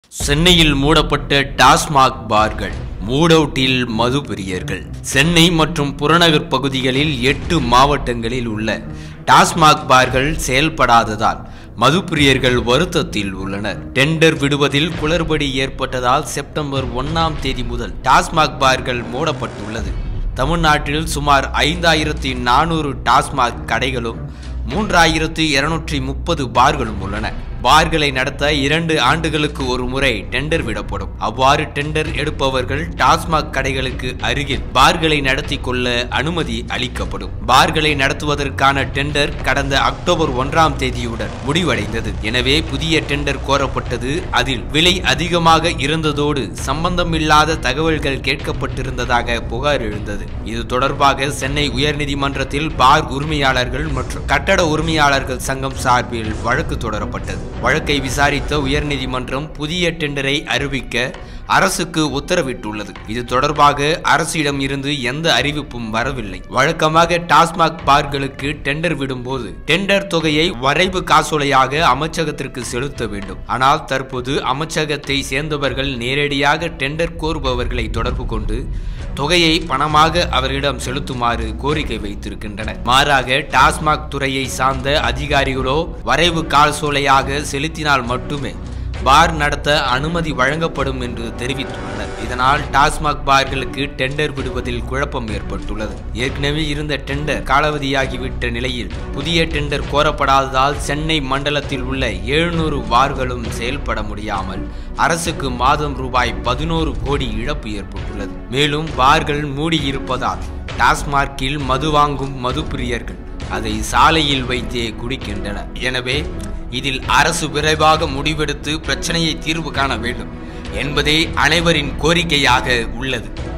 சென்னையில் மூடப்பட்ட டாஸ்மாக் பார்கள் மூடவுட்டில் மது பிரியர்கள் சென்னை மற்றும் புறநகர் பகுதிகளில் எட்டு மாவட்டங்களில் உள்ள டாஸ்மாக் பார்கள் செயல்படாததால் மதுப்பிரியர்கள் வருத்தத்தில் உள்ளனர் டெண்டர் விடுவதில் குளறுபடி ஏற்பட்டதால் செப்டம்பர் ஒன்னாம் தேதி முதல் டாஸ்மாக் பார்கள் மூடப்பட்டுள்ளது தமிழ்நாட்டில் சுமார் ஐந்தாயிரத்தி நானூறு டாஸ்மாக் கடைகளும் மூன்றாயிரத்து இருநூற்றி முப்பது பார்களும் உள்ளன பார்களை நடத்த இரண்டு ஆண்டுகளுக்கு ஒரு முறை டெண்டர் விடப்படும் அவ்வாறு டெண்டர் எடுப்பவர்கள் டாஸ்மாக் கடைகளுக்கு அருகில் பார்களை நடத்தி கொள்ள அனுமதி அளிக்கப்படும் பார்களை நடத்துவதற்கான டெண்டர் கடந்த அக்டோபர் ஒன்றாம் தேதியுடன் முடிவடைந்தது எனவே புதிய டெண்டர் கோரப்பட்டது அதில் விலை அதிகமாக இருந்ததோடு சம்பந்தமில்லாத தகவல்கள் கேட்கப்பட்டிருந்ததாக புகார் எழுந்தது இது தொடர்பாக சென்னை உயர்நீதிமன்றத்தில் பார் உரிமையாளர்கள் மற்றும் கட்டட உரிமையாளர்கள் சங்கம் சார்பில் வழக்கு தொடரப்பட்டது வழக்கை விசாரித்த உயர்நீதிமன்றம் புதிய டெண்டரை அறிவிக்க அரசுக்கு உத்தரவிட்டுள்ளது இது தொடர்பாக அரசிடம் இருந்து எந்த அறிவிப்பும் வரவில்லை வழக்கமாக டாஸ்மாக் பார்களுக்கு டெண்டர் விடும்போது டெண்டர் தொகையை வரைவு காசோலையாக அமைச்சகத்திற்கு செலுத்த வேண்டும் ஆனால் தற்போது அமைச்சகத்தை சேர்ந்தவர்கள் நேரடியாக டெண்டர் கோருபவர்களை தொடர்பு கொண்டு தொகையை பணமாக அவரிடம் செலுத்துமாறு கோரிக்கை வைத்திருக்கின்றனர் மாறாக டாஸ்மாக் துறையை சார்ந்த அதிகாரிகளோ வரைவு காசோலையாக செலுத்தினால் மட்டுமே பார் நடத்த அனுமதி வழங்கப்படும் என்று தெரிவித்துள்ளனர் இதனால் டாஸ்மாக் பார்களுக்கு டெண்டர் விடுவதில் குழப்பம் ஏற்பட்டுள்ளது ஏற்கனவே இருந்த டெண்டர் காலாவதியாகிவிட்ட நிலையில் புதிய டெண்டர் கோரப்படாததால் சென்னை மண்டலத்தில் உள்ள எழுநூறு பார்களும் செயல்பட முடியாமல் அரசுக்கு மாதம் ரூபாய் பதினோரு கோடி இழப்பு ஏற்பட்டுள்ளது மேலும் பார்கள் மூடியிருப்பதால் டாஸ்மார்க்கில் மது வாங்கும் மது பிரியர்கள் அதை சாலையில் வைத்தே குடிக்கின்றனர் எனவே இதில் அரசு விரைவாக முடிவெடுத்து பிரச்சனையை தீர்வு காண வேண்டும் என்பதே அனைவரின் கோரிக்கையாக உள்ளது